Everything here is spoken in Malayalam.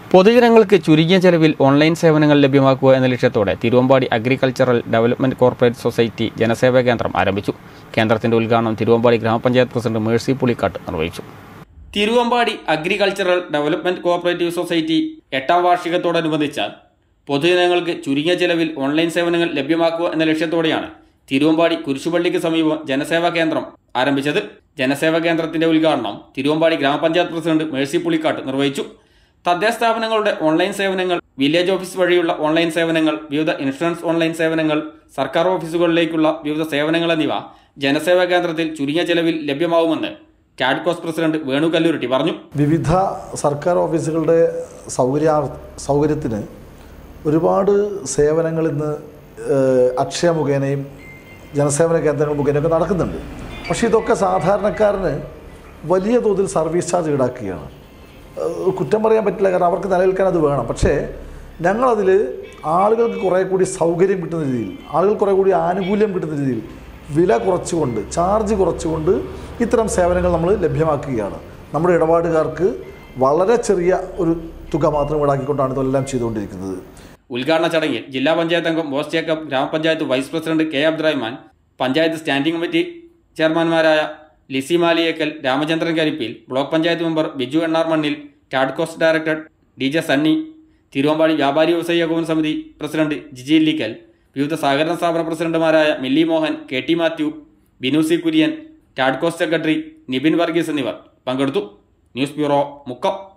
പൊതുജനങ്ങൾക്ക് ചുരുങ്ങിയ ചെലവിൽ ഓൺലൈൻ സേവനങ്ങൾ ലഭ്യമാക്കുക എന്ന ലക്ഷ്യത്തോടെ Thiruvambady agricultural development corporate society Janaseva Kendram ആരംഭിച്ചു കേന്ദ്രത്തിന്റെ ഉദ്ഘാടനം തിരുവമ്പാടി ഗ്രാമപഞ്ചായത്ത് പ്രസിഡന്റ് മേഴ്സി പുളിക്കാട്ട് നിർവഹിച്ചു Thiruvambady agricultural development cooperative society എട്ടാം വാർഷികത്തോടനുബന്ധിച്ച് പൊതുജനങ്ങൾക്ക് ചുരുങ്ങിയ ചെലവിൽ ഓൺലൈൻ സേവനങ്ങൾ ലഭ്യമാക്കുക എന്ന ലക്ഷ്യത്തോടെയാണ് തിരുവമ്പാടി കുരിശുപള്ളിക്ക് സമീപം ജനസേവാ കേന്ദ്രം ആരംഭിച്ചത് ജനസേവാ കേന്ദ്രത്തിന്റെ ഉദ്ഘാടനം തിരുവമ്പാടി ഗ്രാമപഞ്ചായത്ത് പ്രസിഡന്റ് മേഴ്സി പുളിക്കാട്ട് നിർവഹിച്ചു തദ്ദേശ സ്ഥാപനങ്ങളുടെ ഓൺലൈൻ സേവനങ്ങൾ വില്ലേജ് ഓഫീസ് വഴിയുള്ള ഓൺലൈൻ സേവനങ്ങൾ വിവിധ ഇൻഷുറൻസ് ഓൺലൈൻ സേവനങ്ങൾ സർക്കാർ ഓഫീസുകളിലേക്കുള്ള വിവിധ സേവനങ്ങൾ എന്നിവ ജനസേവാ കേന്ദ്രത്തിൽ ചുരുങ്ങിയ ചെലവിൽ ലഭ്യമാവുമെന്ന് ടാഡ്കോസ് പ്രസിഡന്റ് വേണു കല്ലൂരിട്ടി പറഞ്ഞു വിവിധ സർക്കാർ ഓഫീസുകളുടെ സൗകര്യ സൗകര്യത്തിന് ഒരുപാട് സേവനങ്ങൾ ഇന്ന് ഏഹ്, അക്ഷയ മുഖേനയും ജനസേവന കേന്ദ്രങ്ങൾ മുഖേനയൊക്കെ നടക്കുന്നുണ്ട് പക്ഷേ ഇതൊക്കെ സാധാരണക്കാരന് വലിയ തോതിൽ സർവീസ് ചാർജ് ഈടാക്കുകയാണ് ഏഹ്, കുറ്റം പറയാൻ പറ്റില്ല കാരണം അവർക്ക് നിലനിൽക്കാൻ അത് വേണം പക്ഷേ ഞങ്ങളതിൽ ആളുകൾക്ക് കുറേ കൂടി സൗകര്യം കിട്ടുന്ന രീതിയിൽ ആളുകൾ കുറേ കൂടി ആനുകൂല്യം കിട്ടുന്ന രീതിയിൽ വില കുറച്ചുകൊണ്ട് ചാർജ് കുറച്ചുകൊണ്ട് ഇത്തരം സേവനങ്ങൾ നമ്മൾ ലഭ്യമാക്കുകയാണ് നമ്മുടെ ഇടപാടുകാർക്ക് വളരെ ചെറിയ ഒരു തുക മാത്രം ഈടാക്കിക്കൊണ്ടാണ് ഇതെല്ലാം ചെയ്തുകൊണ്ടിരിക്കുന്നത് ഉദ്ഘാടന ചടങ്ങിൽ ജില്ലാ പഞ്ചായത്ത് അംഗം ബോസ് ജേക്കബ് ഗ്രാമപഞ്ചായത്ത് vice president K Abdurahman panchayat standing committee ചെയർമാൻമാരായ Lissy Maliyekkal Ramachandran Karippil block panchayat member Biju Ennar Mannil TADCOS director D J Sunny Thiruvambady വ്യാപാരി വ്യവസായി ഏകോപന സമിതി പ്രസിഡന്റ് ജിജി ഇല്ലിക്കൽ വിവിധ സഹകരണ സ്ഥാപന പ്രസിഡന്റുമാരായ Milly Mohan K T Mathew Binu C Kurian TADCOS secretary Nibin Varghese എന്നിവർ പങ്കെടുത്തു ന്യൂസ് ബ്യൂറോ മുക്കം